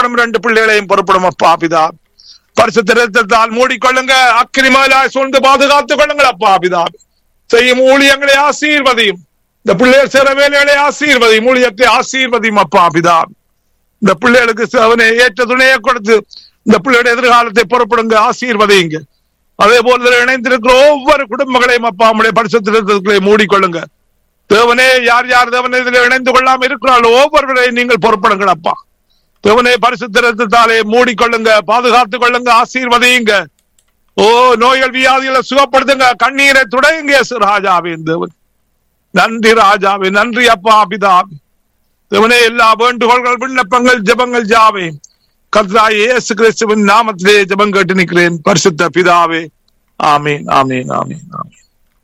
பொறுப்படும் ரெண்டு பிள்ளைகளையும் பொறுப்படும் அப்பா பிதா பரிசுத்த ரத்தத்தால் மூடிக்கொள்ளுங்க அக்கிரிமலாய் சூழ்ந்து பாதுகாத்துக் கொள்ளுங்கள் அப்பா பிதா செய்யும் ஊழியங்களை ஆசீர்வதியும் இந்த பிள்ளைகள் சிற வேலைகளை ஆசீர்வதியும் ஊழியத்தை ஆசீர்வதியும் அப்பா பிதா இந்த பிள்ளைகளுக்கு அவனை ஏற்ற துணையை கொடுத்து இந்த பிள்ளையுடைய எதிர்காலத்தை புறப்படுங்க ஆசீர்வதியுங்க அதே போல இதில் இணைந்திருக்கிற ஒவ்வொரு குடும்பங்களையும் அப்பா நம்முடைய பரிசுத்திரத்தை மூடிக்கொள்ளுங்க தேவனே யார் யார் தேவனை இதில் இணைந்து கொள்ளாம இருக்கிறார்களோ ஒவ்வொருவரையும் நீங்கள் பொறுப்படுங்கள் அப்பா தேவனே பரிசுத்திரத்தாலே மூடிக்கொள்ளுங்க பாதுகாத்துக் கொள்ளுங்க ஆசீர்வதியுங்க ஓ நோய்கள் வியாதிகளை சுகப்படுத்துங்க கண்ணீரை துடையுங்க இயேசு ராஜாவே தேவன் நன்றி ராஜாவே நன்றி அப்பா பிதாவே தேவனே எல்லா வேண்டுகோள்கள் விண்ணப்பங்கள் ஜெபங்கள் ஜாவே கர்த்தராய் இயேசு கிறிஸ்துவின் நாமத்திலே ஜெபம் கேட்டு நிற்கிறேன் பரிசுத்த பிதாவே ஆமீன் ஆமீன் ஆமீன் ஆமீன்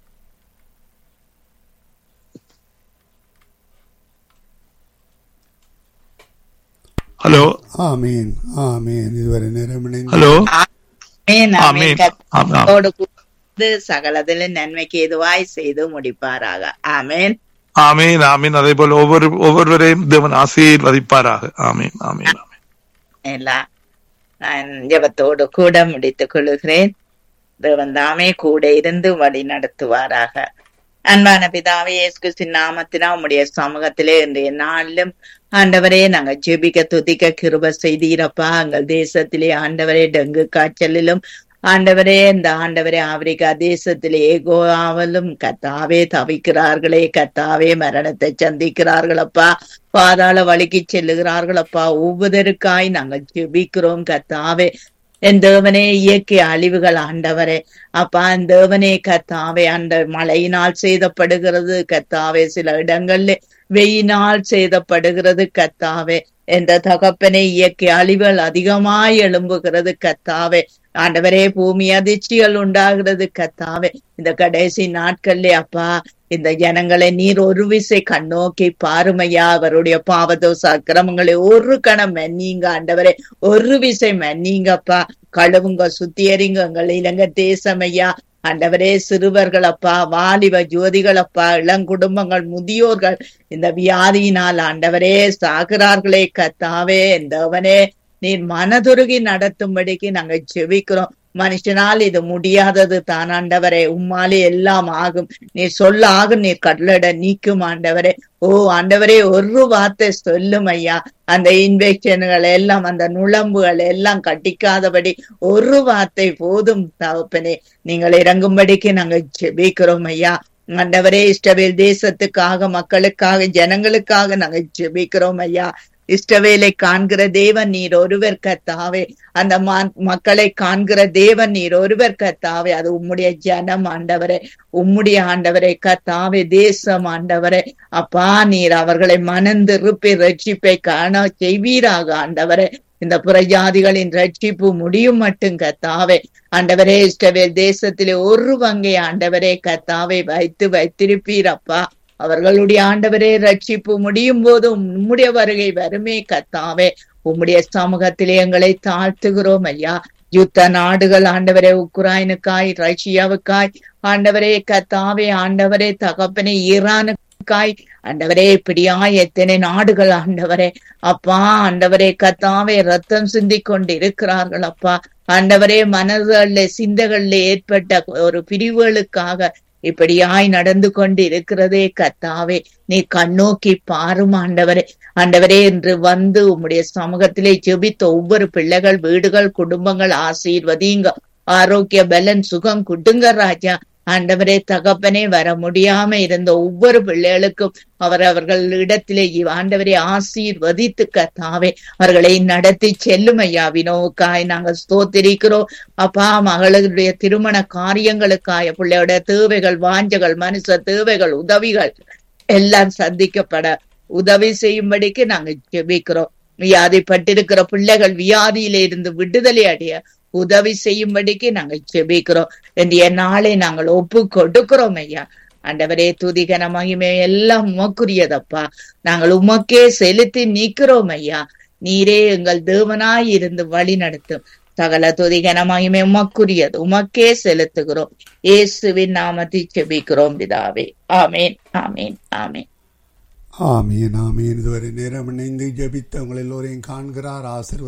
ஹலோ ஆமீன் ஆமீன் இதுவரை நேரம் இணைந்து ஹலோ ஆமென், ஆமென். ஆமீன் ஆமீன் கர்த்தரோடு கூர்ந்து சகலதிலும் நன்மைக்கு எதுவாய் செய்து முடிப்பாராக ஆமென் ஆமீன் ஆமீன் அதே போல ஒவ்வொரு ஒவ்வொருவரையும் தேவன் ஆசீர்வதிப்பாராக ஆமீன் ஆமீன் ஆமீன் எல்லாம் நான் ஜெபத்தோடு கூட முடித்துக் கொள்கிறேன் தேவன் தாமே கூட இருந்து வழி நடத்துவாராக அன்பான பிதாவே இயேசு கிறிஸ்துவின் நாமத்தினா உம்முடைய சமூகத்திலே இன்றைய நாளிலும் ஆண்டவரே நாங்க ஜெபிக்க துதிக்க கிருப செய்தீரப்பா எங்கள் தேசத்திலே ஆண்டவரே டெங்கு காய்ச்சலிலும் ஆண்டவரே இந்த ஆண்டவரே ஆப்பிரிக்கா தேசத்திலே ஏகோவாவலும் கத்தாவே தவிக்கிறார்களே கத்தாவே மரணத்தை சந்திக்கிறார்களப்பா பாதாள வழிக்கு செல்லுகிறார்களப்பா ஒவ்வொருவருக்காய் நாங்கள் ஜெபிக்கிறோம் கத்தாவே என் தேவனே இயற்கை அழிவுகள் ஆண்டவரே அப்பா என் தேவனே கத்தாவே அந்த மழையினால் சேதப்படுகிறது கத்தாவே சில இடங்கள்ல வெயினால் சேதப்படுகிறது கத்தாவே என்ற தகப்பனே இயற்கை அழிவுகள் அதிகமாய் எழும்புகிறது கத்தாவே ஆண்டவரே பூமி அதிர்ச்சிகள் உண்டாகிறது கத்தாவே இந்த கடைசி நாட்கள்ல அப்பா இந்த ஜனங்களை நீர் ஒரு விசை கண்ணோக்கி பாருமையா அவருடைய பாவதோச அக்கிரமங்களை ஒரு கணம் மன்னிங்க ஆண்டவரே ஒரு விசை மன்னிங்கப்பா கழுவுங்க சுத்தியறிங்க எங்கள் இலங்கை தேசமையா ஆண்டவரே சிறுவர்கள் அப்பா வாலிப ஜோதிகள் அப்பா இளங்குடும்பங்கள் முதியோர்கள் இந்த வியாதியினால் ஆண்டவரே சாகிறார்களே கத்தாவே இந்தவனே நீர் மனதுருகி நடத்தும்படிக்கு நாங்க ஜெபிக்கிறோம் மனுஷனால் இது முடியாதது தான் ஆண்டவரே உம்மாலே எல்லாம் ஆகும் நீர் சொல்ல ஆகும் நீர் கடலட நீக்கும் ஆண்டவரே ஓ ஆண்டவரே ஒரு வார்த்தை சொல்லும் ஐயா அந்த இன்ஃபெக்ஷன்கள் எல்லாம் அந்த நுழம்புகள் எல்லாம் கட்டிக்காதபடி ஒரு வார்த்தை போதும் தகப்பனே நீங்கள் இறங்கும்படிக்கு நாங்க ஜெபிக்கிறோம் ஐயா ஆண்டவரே இஷ்டவேல் தேசத்துக்காக மக்களுக்காக ஜனங்களுக்காக நாங்க ஜெபிக்கிறோம் ஐயா இஷ்டவேலை காண்கிற தேவன் நீர் ஒருவர் கத்தாவே அந்த மக்களை காண்கிற தேவன் நீர் ஒருவர் கத்தாவே அது உம்முடைய ஜனம் ஆண்டவரே உம்முடைய ஆண்டவரை கத்தாவே தேசம் ஆண்டவரே அப்பா நீர் அவர்களை மனந்திருப்பி ரட்சிப்பை காண செய்வீராக ஆண்டவரே இந்த புறஜாதிகளின் ரட்சிப்பு முடியும் மட்டும் கத்தாவே ஆண்டவரே இஷ்டவேல் தேசத்திலே ஒரு வங்கை ஆண்டவரே கத்தாவை வைத்து வைத்திருப்பீரப்பா அவர்களுடைய ஆண்டவரே ரட்சிப்பு முடியும் போது உம்முடைய வருகை வருமே கத்தாவே உம்முடைய சமூகத்திலே எங்களை தாழ்த்துகிறோம் ஐயா யுத்த நாடுகள் ஆண்டவரே உக்ரைனுக்காய் ரஷ்யாவுக்காய் ஆண்டவரே கத்தாவே ஆண்டவரே தகப்பனே ஈரானுக்காய் ஆண்டவரே இப்படியாய் எத்தனை நாடுகள் ஆண்டவரே அப்பா ஆண்டவரே கத்தாவே ரத்தம் சிந்தி கொண்டு இருக்கிறார்கள் அப்பா ஆண்டவரே மனதுல சிந்தைகள்ல ஏற்பட்ட ஒரு பிரிவுகளுக்காக இப்படியாய் நடந்து கொண்டு இருக்கிறதே கத்தாவே நீ கண்ணோக்கி பாரும் ஆண்டவரே ஆண்டவரே என்று வந்து உம்முடைய சமூகத்திலே ஜெபித்த ஒவ்வொரு பிள்ளைகள் வீடுகள் குடும்பங்கள் ஆசீர்வதிங்க ஆரோக்கிய பலன் சுகம் குடுங்க ராஜா ஆண்டவரே தகப்பனே வர முடியாம இருந்த ஒவ்வொரு பிள்ளைகளுக்கும் அவர் அவர்கள் இடத்திலே ஆண்டவரை ஆசீர்வதித்து கத்தாவே அவர்களை நடத்தி செல்லும் ஐயா வினோவுக்காய் நாங்கள் ஸ்தோத்திரிக்கிறோம் அப்பா மகளுடைய திருமண காரியங்களுக்காய பிள்ளையோட தேவைகள் வாஞ்சகள் மனுஷ தேவைகள் உதவிகள் எல்லாம் சந்திக்கப்பட உதவி செய்யும்படிக்கு நாங்க ஜெபிக்கிறோம் வியாதிப்பட்டிருக்கிற பிள்ளைகள் வியாதியில இருந்து விடுதலை அடைய உதவி செய்யும்படிக்கு நாங்கள் ஜெபிக்கிறோம் இன்றைய நாளை நாங்கள் ஒப்பு கொடுக்கிறோம் ஐயா ஆண்டவரே துதிகன மகிமை எல்லாம் உமக்குரியதப்பா நாங்கள் உமக்கே செலுத்தி நிக்கிறோம் ஐயா நீரே எங்கள் தேவனாய் இருந்து வழி நடத்தும் சகல துதிகன மகிமை உமக்குரியது உமக்கே செலுத்துகிறோம் இயேசுவின் நாமத்தை செபிக்கிறோம் பிதாவே ஆமேன் ஆமேன் ஆமேன் ஆமீன் ஆமீன் இதுவரை நேரம் இணைந்து ஜெபித்த உங்கள் எல்லோரையும் காண்கிறார் ஆசிர்வதிக்கிறார்